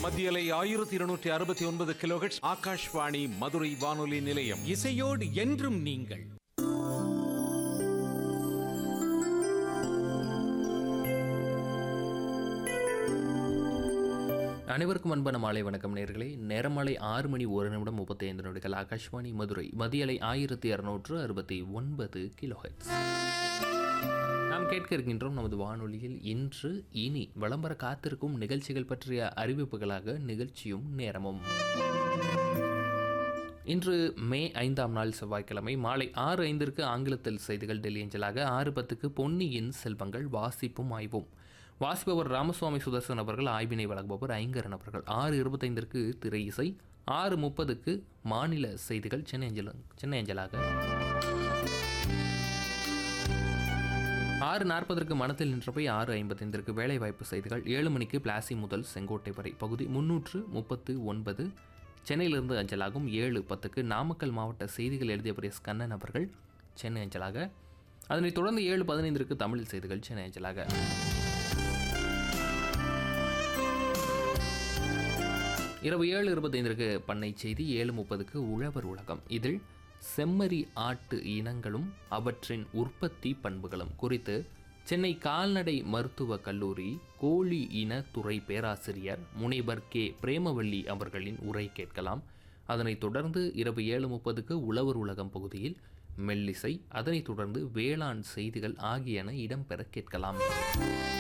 மத்தியலை ஆயிரத்தி இருநூற்றி அறுபத்தி ஒன்பது கிலோஹெட்ஸ் ஆகாஷ்வாணி மதுரை வானொலி நிலையம் இசையோடு என்றும் நீங்கள் அனைவருக்கும் அன்பான மாலை வணக்கம் நேர்களே நேரமாலை ஆறு மணி ஒரு நிமிடம் முப்பத்தி ஐந்து நொடிகள் ஆகாஷ்வாணி மதுரை மதியலை ஆயிரத்தி இரநூற்று அறுபத்தி ஒன்பது கிலோஹெட்ஸ் நாம் கேட்க இருக்கின்றோம் நமது வானொலியில் இன்று இனி விளம்பர காத்திருக்கும் நிகழ்ச்சிகள் பற்றிய அறிவிப்புகளாக நிகழ்ச்சியும் நேரமும் இன்று மே ஐந்தாம் நாள் செவ்வாய்க்கிழமை மாலை ஆறு ஐந்திற்கு ஆங்கிலத்தில் செய்திகள் டெல்லி அஞ்சலாக ஆறு பத்துக்கு பொன்னியின் செல்வங்கள் வாசிப்பும் ஆய்வும் வாசிப்பவர் ராமசுவாமி சுதர்சன் அவர்கள் ஆய்வினை வழங்குபவர் ஐங்கரன் அவர்கள் ஆறு இருபத்தைந்திற்கு திரை இசை ஆறு முப்பதுக்கு மாநில செய்திகள் சென்னை அஞ்சல சென்னை அஞ்சலாக ஆறு நாற்பதற்கு மனத்தில் நின்றபை ஆறு ஐம்பத்தைந்திற்கு வேலைவாய்ப்பு செய்திகள் ஏழு மணிக்கு பிளாசி முதல் செங்கோட்டை வரை பகுதி முன்னூற்று முப்பத்து ஒன்பது சென்னையிலிருந்து அஞ்சலாகும் ஏழு பத்துக்கு நாமக்கல் மாவட்ட செய்திகள் எழுதியவர் எஸ் கண்ணன் அவர்கள் சென்னை அஞ்சலாக அதனைத் தொடர்ந்து ஏழு பதினைந்திற்கு தமிழ் செய்திகள் சென்னை அஞ்சலாக இரவு ஏழு இருபத்தைந்திற்கு பண்ணை செய்தி ஏழு முப்பதுக்கு உழவர் உலகம் இதில் செம்மறி ஆட்டு இனங்களும் அவற்றின் உற்பத்தி பண்புகளும் குறித்து சென்னை கால்நடை மருத்துவக் கல்லூரி கோழி இன துறை பேராசிரியர் முனைவர் கே பிரேமவல்லி அவர்களின் உரை கேட்கலாம் அதனைத் தொடர்ந்து இரவு ஏழு முப்பதுக்கு உழவர் உலகம் பகுதியில் மெல்லிசை அதனைத் தொடர்ந்து வேளாண் செய்திகள் ஆகியன இடம்பெற கேட்கலாம்